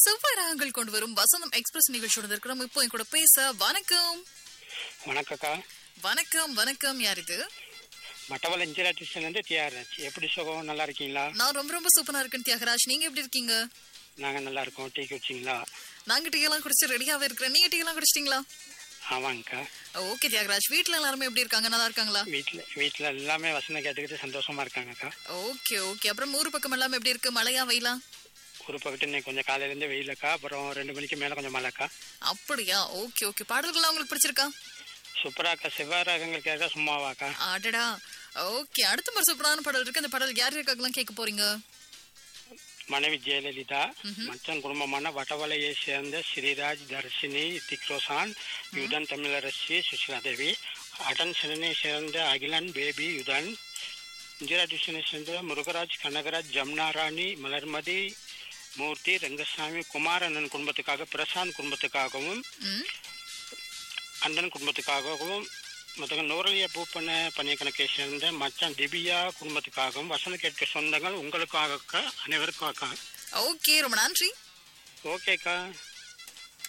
செவ்வாய் ராகங்கள் கொண்டு வரும் வசந்தம் எக்ஸ்பிரஸ் நிகழ்ச்சியோட இருக்கிறோம் இப்போ என் கூட பேச வணக்கம் வணக்கக்கா வணக்கம் வணக்கம் யார் இது மட்டவள இந்திரா டியூஷன்லேருந்து டிஆர்எச் எப்படி சுகம் நல்லா இருக்கீங்களா நான் ரொம்ப ரொம்ப சூப்பரா இருக்கேன் தியாகராஜ் நீங்க எப்படி இருக்கீங்க நாங்கள் நல்லா இருக்கோம் டீ குடிச்சிங்களா நாங்க டீ எல்லாம் குடிச்சு ரெடியாவே இருக்கிறேன் நீங்க டீ எல்லாம் குடிச்சிட்டீங்களா ஆமாங்கக்கா ஓகே தியாகராஜ் வீட்ல எல்லாருமே எப்படி இருக்காங்க நல்லா இருக்காங்களா வீட்டில் வீட்டில் எல்லாமே வசனம் கேட்டுக்கிட்டு சந்தோஷமா இருக்காங்கக்கா ஓகே ஓகே அப்புறம் ஊர் பக்கம் எல்லாம் எப்படி இருக்கு மழையா வெயிலா ஒரு பக்கத்து இன்னைக்கு கொஞ்சம் காலையிலேருந்து வெயிலக்கா அப்புறம் ரெண்டு மணிக்கு மேலே கொஞ்சம் மழைக்கா அப்படியா ஓகே ஓகே பாடல்கள்லாம் உங்களுக்கு பிடிச்சிருக்கா சூப்பராக்கா செவ்வாய் ராகங்கள் கேட்க சும்மாவாக்கா அடடா ஓகே அடுத்த ஒரு சூப்பரான பாடல் இருக்கு அந்த பாடல் யார் யாருக்காகலாம் கேட்க போறீங்க மனைவி ஜெயலலிதா மச்சன் குடும்பமான வடவலையை சேர்ந்த ஸ்ரீராஜ் தர்ஷினி திக்ரோசான் யுதன் தமிழரசி சுஷிலா தேவி அடன் சிறனை சேர்ந்த அகிலன் பேபி யுதன் இந்திரா டியூஷனை சேர்ந்த முருகராஜ் கனகராஜ் ஜம்னா ராணி மலர்மதி மூர்த்தி ரங்கசாமி குமாரண்ணன் குடும்பத்துக்காக பிரசாந்த் குடும்பத்துக்காகவும் ம் அண்ணன் குடும்பத்துக்காகவும் மற்ற நூறலிய பூப்பண்ண பணியக்கணக்கை சேர்ந்த மச்சான் திபியா குடும்பத்துக்காகவும் வசந்த கேட்க சொந்தங்கள் உங்களுக்காக அக்கா, அனைவருக்கும் அக்கா ஓகே ரொம்ப நன்றி ஓகேக்கா